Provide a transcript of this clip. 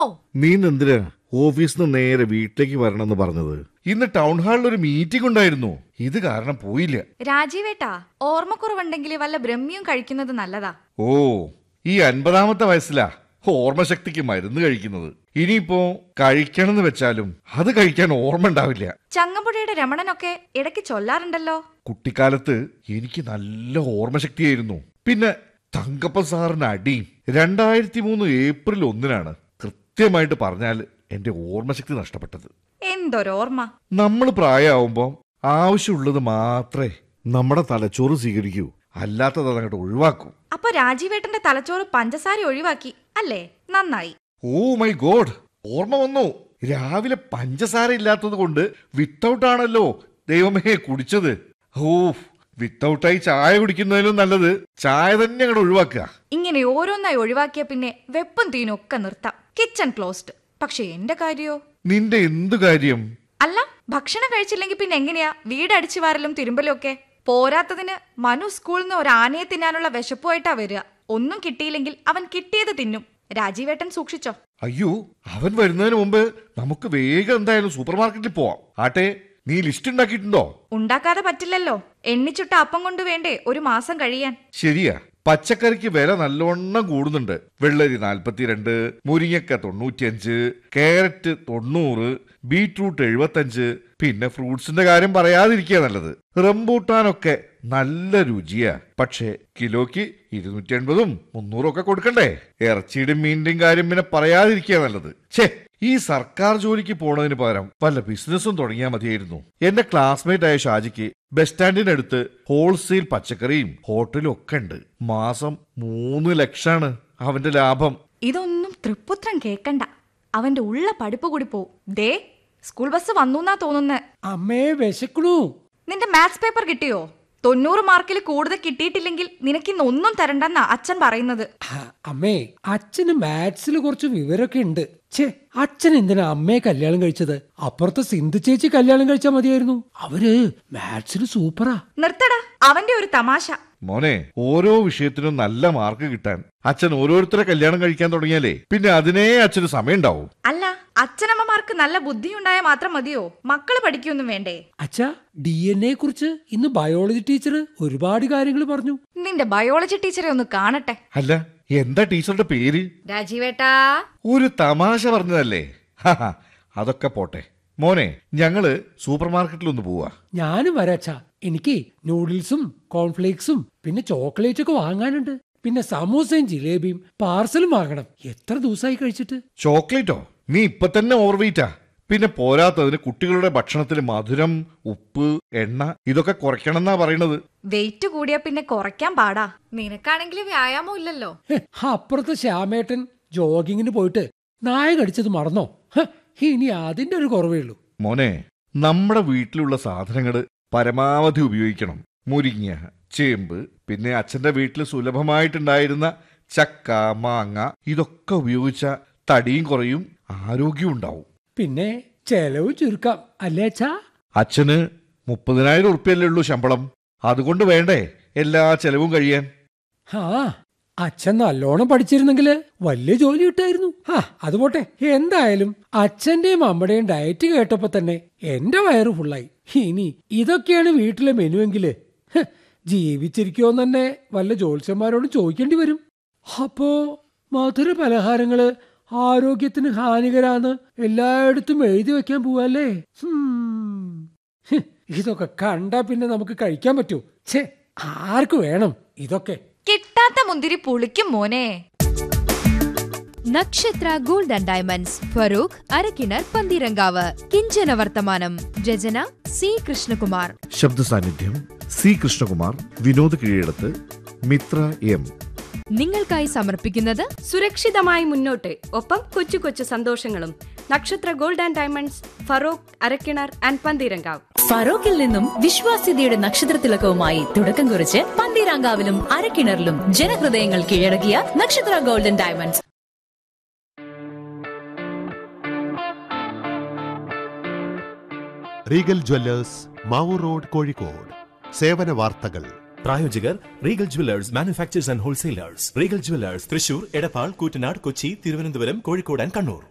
ഓ നീ എന്തിനാ ഓഫീസിൽ നിന്ന് നേരെ വീട്ടിലേക്ക് വരണമെന്ന് പറഞ്ഞത് ഇന്ന് ടൗൺ ഹാളിൽ ഒരു മീറ്റിംഗ് ഉണ്ടായിരുന്നു ഇത് കാരണം പോയില്ല രാജീവേട്ടാ ഓർമ്മക്കുറവുണ്ടെങ്കിൽ വല്ല ബ്രഹ്മിയും കഴിക്കുന്നത് നല്ലതാ ഓ ഈ അൻപതാമത്തെ വയസ്സിലാ ഓർമ്മശക്തിക്ക് മരുന്ന് കഴിക്കുന്നത് ഇനിയിപ്പോ കഴിക്കണമെന്ന് വെച്ചാലും അത് കഴിക്കാൻ ഓർമ്മ ഉണ്ടാവില്ല ചങ്ങമ്പുഴയുടെ രമണനൊക്കെ ഇടയ്ക്ക് ചൊല്ലാറുണ്ടല്ലോ കുട്ടിക്കാലത്ത് എനിക്ക് നല്ല ഓർമ്മശക്തിയായിരുന്നു പിന്നെ തങ്കപ്പ സാറിന് അടിയും രണ്ടായിരത്തി മൂന്ന് ഏപ്രിൽ ഒന്നിനാണ് കൃത്യമായിട്ട് പറഞ്ഞാൽ എന്റെ ഓർമ്മശക്തി നഷ്ടപ്പെട്ടത് എന്തൊരോർമ്മ നമ്മൾ പ്രായമാവുമ്പോൾ ആവശ്യമുള്ളത് മാത്രമേ നമ്മുടെ തലച്ചോറ് സ്വീകരിക്കൂ അല്ലാത്തത് അതങ്ങോട്ട് ഒഴിവാക്കൂ അപ്പൊ രാജീവേട്ടന്റെ തലച്ചോറ് പഞ്ചസാര ഒഴിവാക്കി അല്ലേ നന്നായി ഓ മൈ ഗോഡ് ഓർമ്മ വന്നു രാവിലെ പഞ്ചസാര ഇല്ലാത്തത് കൊണ്ട് വിത്തൗട്ട് ആണല്ലോ ദൈവമേ കുടിച്ചത് ഓ വിത്തൗട്ടായി ചായ കുടിക്കുന്നതിലും നല്ലത് ചായ തന്നെ അങ്ങോട്ട് ഒഴിവാക്കുക ഇങ്ങനെ ഓരോന്നായി ഒഴിവാക്കിയ പിന്നെ വെപ്പും തീനും ഒക്കെ നിർത്താം കിച്ചൺ ക്ലോസ്ഡ് പക്ഷെ എന്റെ കാര്യോ നിന്റെ എന്തു കാര്യം അല്ല ഭക്ഷണം കഴിച്ചില്ലെങ്കിൽ പിന്നെ എങ്ങനെയാ വീട് അടിച്ചു വാരലും തിരുമ്പലും ഒക്കെ പോരാത്തതിന് മനു സ്കൂളിൽ നിന്ന് ഒരു ആനയെ തിന്നാനുള്ള വിശപ്പുമായിട്ടാ വരിക ഒന്നും കിട്ടിയില്ലെങ്കിൽ അവൻ കിട്ടിയത് തിന്നും രാജീവേട്ടൻ സൂക്ഷിച്ചോ അയ്യോ അവൻ വരുന്നതിന് മുമ്പ് നമുക്ക് വേഗം എന്തായാലും സൂപ്പർ മാർക്കറ്റിൽ പോവാം ആട്ടെ നീ ലിസ്റ്റ് ഉണ്ടാക്കിയിട്ടുണ്ടോ ഉണ്ടാക്കാതെ പറ്റില്ലല്ലോ എണ്ണിച്ചുട്ട അപ്പം കൊണ്ട് വേണ്ടേ ഒരു മാസം കഴിയാൻ ശരിയാ പച്ചക്കറിക്ക് വില നല്ലവണ്ണം കൂടുന്നുണ്ട് വെള്ളരി നാൽപ്പത്തിരണ്ട് മുരിങ്ങക്ക തൊണ്ണൂറ്റിയഞ്ച് ക്യാരറ്റ് തൊണ്ണൂറ് ബീട്രൂട്ട് എഴുപത്തഞ്ച് പിന്നെ ഫ്രൂട്ട്സിന്റെ കാര്യം പറയാതിരിക്കുക നല്ലത് റംബൂട്ടാനൊക്കെ നല്ല രുചിയാ പക്ഷേ കിലോയ്ക്ക് ഇരുന്നൂറ്റി എൺപതും മുന്നൂറും ഒക്കെ കൊടുക്കണ്ടേ ഇറച്ചിയുടെയും മീനിന്റെയും കാര്യം പിന്നെ പറയാതിരിക്കുക നല്ലത് ഛേ ഈ സർക്കാർ ജോലിക്ക് പോണതിന് പകരം വല്ല ബിസിനസ്സും തുടങ്ങിയാൽ മതിയായിരുന്നു എന്റെ ക്ലാസ്മേറ്റ് ആയ ഷാജിക്ക് ബസ് സ്റ്റാൻഡിനടുത്ത് ഹോൾസെയിൽ പച്ചക്കറിയും ഹോട്ടലും ഒക്കെ ഉണ്ട് മാസം മൂന്ന് ലക്ഷാണ് അവന്റെ ലാഭം ഇതൊന്നും തൃപ്പുത്രം കേക്കണ്ട അവന്റെ ഉള്ള പഠിപ്പ് കൂടി പോവും ദേ സ്കൂൾ ബസ് വന്നുന്നാ തോന്നുന്നെ അമ്മേ വിശക്കണു നിന്റെ മാത്സ് പേപ്പർ കിട്ടിയോ തൊണ്ണൂറ് മാർക്കിൽ കൂടുതൽ കിട്ടിയിട്ടില്ലെങ്കിൽ നിനക്കിന്ന് ഒന്നും തരണ്ടെന്നാ അച്ഛൻ പറയുന്നത് ആ, അമ്മേ അച്ഛന് മാത്സിൽ കുറച്ച് വിവരമൊക്കെ ഉണ്ട് ഛേ അച്ഛൻ എന്തിനാ അമ്മയെ കല്യാണം കഴിച്ചത് അപ്പുറത്തെ സിന്ധു ചേച്ചി കല്യാണം കഴിച്ചാൽ മതിയായിരുന്നു അവര് മാത്സിൽ സൂപ്പറാ നിർത്തടാ അവന്റെ ഒരു തമാശ മോനെ ഓരോ വിഷയത്തിനും നല്ല മാർക്ക് കിട്ടാൻ അച്ഛൻ ഓരോരുത്തരെ കല്യാണം കഴിക്കാൻ തുടങ്ങിയാലേ പിന്നെ അതിനേ അച്ഛന് സമയം ഉണ്ടാവും അല്ല അച്ഛനമ്മമാർക്ക് നല്ല ബുദ്ധിയുണ്ടായാൽ മാത്രം മതിയോ മക്കള് പഠിക്കൊന്നും വേണ്ടേ അച്ഛാ ഡി എൻ എ കുറിച്ച് ഇന്ന് ബയോളജി ടീച്ചർ ഒരുപാട് കാര്യങ്ങൾ പറഞ്ഞു നിന്റെ ബയോളജി ടീച്ചറെ ഒന്ന് കാണട്ടെ അല്ല എന്താ ടീച്ചറുടെ പേര് രാജീവേട്ടാ ഒരു തമാശ പറഞ്ഞതല്ലേ ഹഹ, അതൊക്കെ പോട്ടെ മോനെ ഞങ്ങള് സൂപ്പർ മാർക്കറ്റിൽ ഒന്ന് പോവാ ഞാനും വരാച്ചാ എനിക്ക് നൂഡിൽസും കോൺഫ്ലേക്സും പിന്നെ ചോക്ലേറ്റ് ഒക്കെ വാങ്ങാനുണ്ട് പിന്നെ സമൂസയും ജിലേബിയും പാർസലും വാങ്ങണം എത്ര ദിവസമായി കഴിച്ചിട്ട് ചോക്ലേറ്റോ നീ ഇപ്പൊ തന്നെ ഓവർവെയിറ്റാ പിന്നെ പോരാത്തതിന് കുട്ടികളുടെ ഭക്ഷണത്തിൽ മധുരം ഉപ്പ് എണ്ണ ഇതൊക്കെ കുറയ്ക്കണമെന്നാ പറയണത് വെയിറ്റ് കൂടിയാ പിന്നെ കുറയ്ക്കാൻ പാടാ നിനക്കാണെങ്കിൽ വ്യായാമം ഇല്ലല്ലോ ഹെ, അപ്പുറത്തെ ശ്യാമേട്ടൻ ജോഗിങ്ങിന് പോയിട്ട് നായ കടിച്ചത് മറന്നോ ഹ, ഇനി അതിന്റെ ഒരു കുറവേ ഉള്ളൂ മോനെ നമ്മുടെ വീട്ടിലുള്ള സാധനങ്ങൾ പരമാവധി ഉപയോഗിക്കണം മുരിങ്ങ ചേമ്പ് പിന്നെ അച്ഛന്റെ വീട്ടിൽ സുലഭമായിട്ടുണ്ടായിരുന്ന ചക്ക മാങ്ങ ഇതൊക്കെ ഉപയോഗിച്ച തടിയും കുറയും ആരോഗ്യവും ഉണ്ടാവും പിന്നെ ചെലവ് ചുരുക്കാം അല്ലേ അച്ഛാ അച്ഛന് മുപ്പതിനായിരം ഉറുപ്പ്യല്ലേ ഉള്ളൂ ശമ്പളം അതുകൊണ്ട് വേണ്ടേ എല്ലാ ചെലവും കഴിയാൻ ആ അച്ഛൻ നല്ലോണം പഠിച്ചിരുന്നെങ്കിൽ വലിയ ജോലി കിട്ടായിരുന്നു ആ അത് പോട്ടെ എന്തായാലും അച്ഛന്റെയും അമ്മയുടെയും ഡയറ്റ് കേട്ടപ്പോ തന്നെ എന്റെ വയറ് ഫുള്ളായി ഇനി ഇതൊക്കെയാണ് വീട്ടിലെ മെനുവെങ്കില് ഹ്, ജീവിച്ചിരിക്കുമോന്ന് തന്നെ വല്ല ജ്യോത്സ്യന്മാരോട് ചോദിക്കേണ്ടി വരും അപ്പോ മധുര പലഹാരങ്ങള് ആരോഗ്യത്തിന് ഹാനികരാന്ന് എല്ലായിടത്തും എഴുതി വെക്കാൻ പോവല്ലേ ഹും. ഹ്, ഇതൊക്കെ കണ്ടാ പിന്നെ നമുക്ക് കഴിക്കാൻ പറ്റൂ ഛേ ആർക്ക് വേണം ഇതൊക്കെ കിട്ടാത്ത മുന്തിരി പുളിക്കും മോനെ Nakshatra gold and diamonds Farook Arakkinar Pantheerankavu കിഞ്ചന വർത്തമാനം രചന സി കൃഷ്ണകുമാർ ശബ്ദ സാന്നിധ്യം സി കൃഷ്ണകുമാർ വിനോദ് കീഴടത്ത് മിത്ര എം നിങ്ങൾക്കായി സമർപ്പിക്കുന്നത് സുരക്ഷിതമായി മുന്നോട്ട് ഒപ്പം കൊച്ചു കൊച്ചു സന്തോഷങ്ങളും Nakshatra gold and diamonds Feroke Arakkinar and Pantheerankavu ഫറോക്കിൽ നിന്നും വിശ്വാസ്യതയുടെ നക്ഷത്രത്തിലക്കവുമായി തുടക്കം കുറിച്ച് പന്തീരാങ്കാവിലും അരക്കിണറിലും ജനഹൃദയങ്ങൾ കീഴടക്കിയ Nakshatra golden diamonds Regal jewellers Mavoor road Kozhikode സേവന വാർത്തകൾ പ്രായോജകർ Regal jewellers manufacturers and wholesalers Regal jewellers Thrissur Edappal Koottanad Kochi Thiruvananthapuram Kozhikode and Kannur